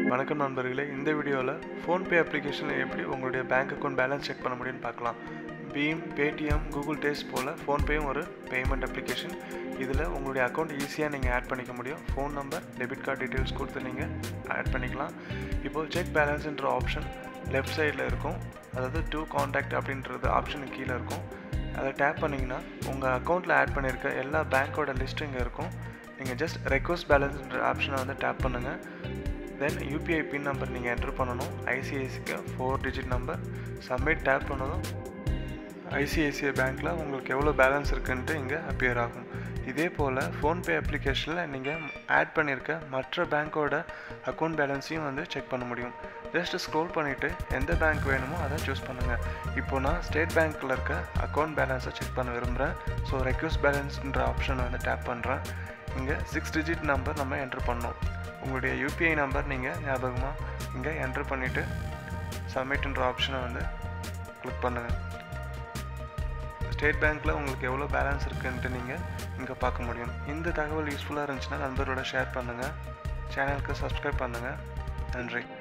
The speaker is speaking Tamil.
வணக்கம் நண்பர்களே இந்த வீடியோவில் ஃபோன்பே அப்ளிகேஷனில் எப்படி உங்களுடைய பேங்க் அக்கௌண்ட் பேலன்ஸ் செக் பண்ண முடியும்னு பார்க்கலாம் பீம் பேடிஎம் கூகுள் டேஸ் போல் ஃபோன்பேயும் ஒரு பேமெண்ட் அப்ளிகேஷன் இதில் உங்களுடைய அக்கௌண்ட் ஈஸியாக நீங்கள் ஆட் பண்ணிக்க முடியும் phone number debit card details கொடுத்து நீங்கள் ஆட் பண்ணிக்கலாம் இப்போது செக் பேலன்ஸ்ன்ற ஆப்ஷன் லெஃப்ட் சைடில் இருக்கும் அதாவது டூ காண்டாக்ட் அப்படின்றது ஆப்ஷனுக்கு கீழே இருக்கும் அதை டேப் பண்ணிங்கன்னா உங்கள் அக்கௌண்ட்டில் ஆட் பண்ணியிருக்க எல்லா பேங்க்கோட லிஸ்ட்டும் இங்கே இருக்கும் நீங்கள் ஜஸ்ட் ரெக்வஸ்ட் பேலன்ஸ்ன்ற ஆப்ஷனை வந்து டேப் பண்ணுங்கள் தென் யூபிஐ பின் நம்பர் நீங்கள் என்ட்ரு பண்ணணும் ஐசிஐசிக்கு four digit number submit tap பண்ணதும் ஐசிஐசிஐ பேங்க்கில் உங்களுக்கு எவ்வளோ பேலன்ஸ் இருக்குன்ட்டு இங்கே அப்பியர் ஆகும் இதே போல் ஃபோன்பே அப்ளிகேஷனில் நீங்கள் ஆட் பண்ணியிருக்க மற்ற பேங்க்கோட அக்கௌண்ட் பேலன்ஸையும் வந்து செக் பண்ண முடியும் ஜஸ்ட் ஸ்க்ரோல் பண்ணிவிட்டு எந்த பேங்க் வேணுமோ அதை சூஸ் பண்ணுங்கள் இப்போ நான் ஸ்டேட் பேங்க்கில் இருக்க அக்கௌண்ட் பேலன்ஸை செக் பண்ண விரும்புகிறேன் ஸோ ரெக்வஸ்ட் பேலன்ஸ்ன்ற ஆப்ஷனை வந்து டேப் பண்ணுறேன் இங்கே சிக்ஸ் டிஜிட் நம்பர் நம்ம என்ட்ரு பண்ணோம் உங்களுடைய யூபிஐ நம்பர் நீங்கள் ஞாபகமாக இங்கே என்ட்ரு பண்ணிவிட்டு சப்மிட்ன்ற ஆப்ஷனை வந்து கிளிக் பண்ணுங்கள் ஸ்டேட் பேங்க்கில் உங்களுக்கு எவ்வளோ பேலன்ஸ் இருக்குன்ட்டு நீங்கள் இங்கே பார்க்க முடியும் இந்த தகவல் யூஸ்ஃபுல்லாக இருந்துச்சுன்னா நண்பரோட ஷேர் பண்ணுங்கள் சேனலுக்கு சப்ஸ்கிரைப் பண்ணுங்கள் நன்றி